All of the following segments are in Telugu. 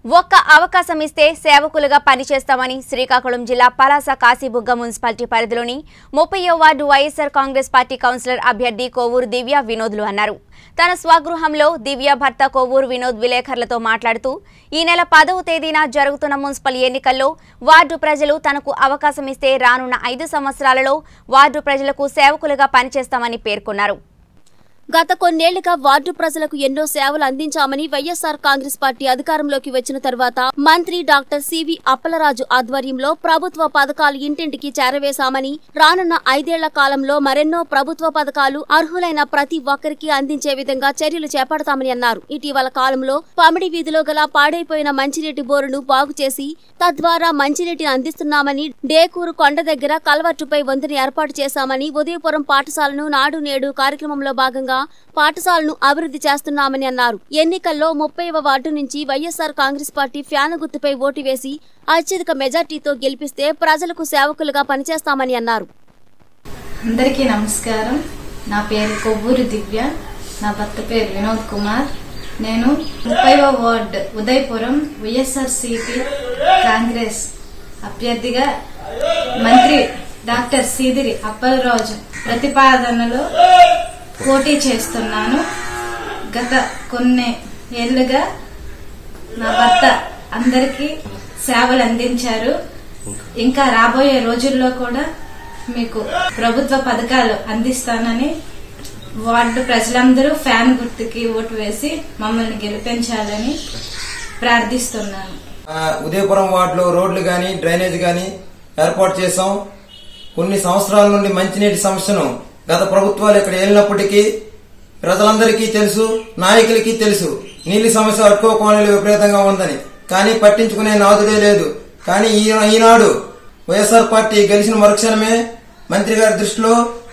ఒక్క అవకాశం ఇస్తే సేవకులుగా పనిచేస్తామని శ్రీకాకుళం జిల్లా పలాస కాశీబుగ్గ మున్సిపాలిటీ పరిధిలోని ముప్పయో ward YSR Congress party councillor అభ్యర్థి కోవూరు దివ్య వినోద్లు అన్నారు తన స్వగృహంలో దివ్య భర్త కోవూరు వినోద్ విలేకరులతో మాట్లాడుతూ ఈ నెల పదవ తేదీన జరుగుతున్న మున్సిపల్ ఎన్నికల్లో వార్డు ప్రజలు తనకు అవకాశం ఇస్తే రానున్న ఐదు సంవత్సరాలలో వార్డు ప్రజలకు సేవకులుగా పనిచేస్తామని పేర్కొన్నారు గత కొన్నేళ్లుగా వార్డు ప్రజలకు ఎన్నో సేవలు అందించామని వైఎస్ఆర్ కాంగ్రెస్ పార్టీ అధికారంలోకి వచ్చిన తర్వాత మంత్రి డాక్టర్ సివి అప్పలరాజు ఆధ్వర్యంలో ప్రభుత్వ పథకాలు ఇంటింటికి చేరవేశామని రానున్న ఐదేళ్ల కాలంలో మరెన్నో ప్రభుత్వ పథకాలు అర్హులైన ప్రతి ఒక్కరికి అందించే విధంగా చర్యలు చేపడతామని అన్నారు ఇటీవల కాలంలో పమిడి వీధిలో గల పాడైపోయిన మంచినీటి బోరును బాగు చేసి తద్వారా మంచినీటిని అందిస్తున్నామని డేకూరు కొండ దగ్గర కల్వర్టుపై వంతుని ఏర్పాటు చేశామని ఉదయపురం పాఠశాలను నాడు నేడు కార్యక్రమంలో భాగంగా పాఠశాలను అభివృద్ధి చేస్తున్నామని అన్నారు ఎన్నికల్లో ముప్పైవ వార్డు నుంచి వైఎస్ఆర్ కాంగ్రెస్ పార్టీ ఫ్యాన్ గుర్తుపై ఓటు వేసి అత్యధిక మెజార్టీతో గెలిపిస్తే ప్రజలకు సేవకులుగా పనిచేస్తామని అన్నారు అందరికీ నమస్కారం నా పేరు కొవ్వూరు దివ్య నా భర్త పేరు వినోద్ కుమార్ నేను ముప్పైవ వార్డ్ ఉదయపురం వైఎస్ఆర్సిపి కాంగ్రెస్ అభ్యర్థిగా మంత్రి డాక్టర్ సీదిరి అప్పలరాజు ప్రతిపాదనలో పోటీ చేస్తున్నాను గత కొన్ని ఏళ్లుగా నా భర్త అందరికీ సేవలు అందించారు ఇంకా రాబోయే రోజుల్లో కూడా మీకు ప్రభుత్వ పథకాలు అందిస్తానని వార్డు ప్రజలందరూ ఫ్యాన్ గుర్తుకి ఓటు వేసి మమ్మల్ని గెలిపించాలని ప్రార్థిస్తున్నాను ఆ, ఉదయపురం వార్డులో రోడ్లు గాని డ్రైనేజ్ గాని ఏర్పాటు చేశాం కొన్ని సంవత్సరాల నుండి మంచినీటి సమస్యను గత ప్రభుత్వాలు ఇక్కడ ఏలినప్పటికీ ప్రజలందరికీ తెలుసు నాయకులకి తెలుసు నీటి సమస్య అడ్కో కోణలు విపరీతంగా ఉందని కానీ పట్టించుకునే నాదుడే లేదు కానీ ఈ- ఈనాడు వైఎస్ఆర్ పార్టీ గెలిచిన మరుక్షణమే మంత్రి గారి దృష్టిలో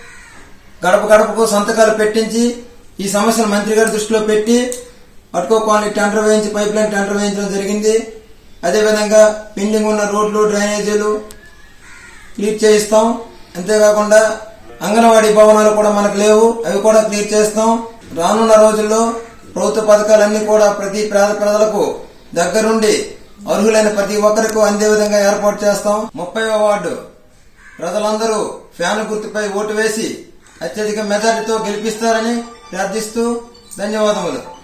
గడప గడపకు సంతకాలు పెట్టించి ఈ సమస్యను మంత్రి గారి దృష్టిలో పెట్టి అటుకో కాలనీ టెండర్ వేయించి పైప్ లైన్ టెండర్ వేయించడం జరిగింది అదేవిధంగా పెండింగ్ ఉన్న రోడ్లు డ్రైనేజీలు క్లియర్ చేయిస్తాం అంతేకాకుండా అంగన్వాడీ భవనాలు కూడా మనకు లేవు అవి కూడా క్లియర్ చేస్తాం రానున్న రోజుల్లో ప్రభుత్వ పథకాలన్నీ కూడా ప్రతి పేద ప్రజలకు దగ్గరుండి అర్హులైన ప్రతి ఒక్కరికి అందే విధంగా ఏర్పాటు చేస్తాం ముప్పై వార్డు ప్రజలందరూ ఫ్యాన్ గుర్తుపై ఓటు వేసి అత్యధిక మెజార్టీతో గెలిపిస్తారని ప్రార్థిస్తూ ధన్యవాదములు